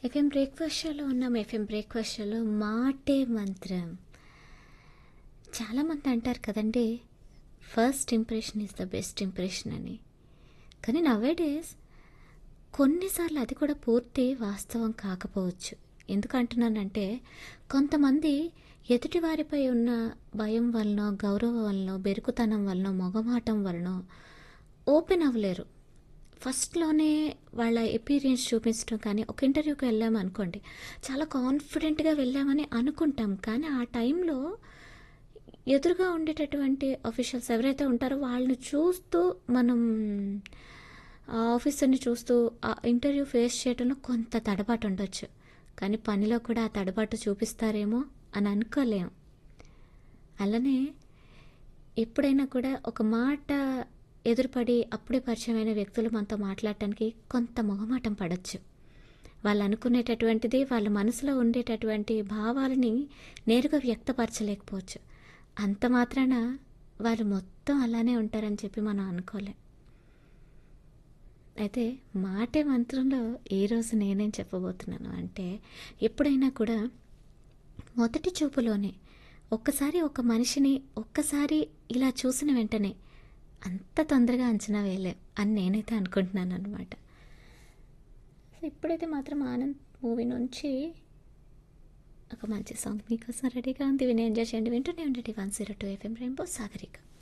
FM breakfast షోలో ఉన్నాం FM breakfast షోలో మాటే మంత్రం చాలామంది అంటారు కదండి first impression is the best impression అని కానీ నవేడేస్ కొన్నిసార్లు అది కూడా పూర్తి వాస్తవం కాకపోవచ్చు ఎందుకు అంటున్నానంటే కొంతమంది ఎదుటివారిపై ఉన్న భయం వలన గౌరవం వలన బెరుకుతనం వలన మొగమాటం వలన ఓపెన్ అవ్వలేరు ఫస్ట్లోనే వాళ్ళ ఎపీరియన్స్ చూపించడం కానీ ఒక ఇంటర్వ్యూకి వెళ్ళాము అనుకోండి చాలా కాన్ఫిడెంట్గా వెళ్ళామని అనుకుంటాం కానీ ఆ టైంలో ఎదురుగా ఉండేటటువంటి అఫీషియల్స్ ఎవరైతే ఉంటారో వాళ్ళని చూస్తూ మనం ఆ ఆఫీసర్ని చూస్తూ ఆ ఇంటర్వ్యూ ఫేస్ చేయడంలో కొంత తడబాటు ఉండొచ్చు కానీ పనిలో కూడా ఆ తడబాటు చూపిస్తారేమో అని అనుకోలేం అలానే ఎప్పుడైనా కూడా ఒక మాట ఎదురుపడి అప్పుడే పరిచయమైన వ్యక్తులు మనతో మాట్లాడటానికి కొంత మొహమాటం పడవచ్చు వాళ్ళు అనుకునేటటువంటిది వాళ్ళ మనసులో ఉండేటటువంటి భావాలని నేరుగా వ్యక్తపరచలేకపోవచ్చు అంత మాత్రాన వాళ్ళు మొత్తం అలానే ఉంటారని చెప్పి మనం అనుకోలేం అయితే మాటే మంత్రంలో ఈరోజు నేనేం చెప్పబోతున్నాను అంటే ఎప్పుడైనా కూడా మొదటి చూపులోనే ఒక్కసారి ఒక మనిషిని ఒక్కసారి ఇలా చూసిన వెంటనే అంత తొందరగా అంచనా వేయలేం అని నేనైతే అనుకుంటున్నాను అనమాట ఇప్పుడైతే మాత్రం ఆనంద్ మూవీ నుంచి ఒక మంచి సాంగ్ మీకోసం రెడీగా ఉంది విని ఎంజాయ్ చేయండి వింటూనే ఉండండి one zero two FM rainbow Sagarika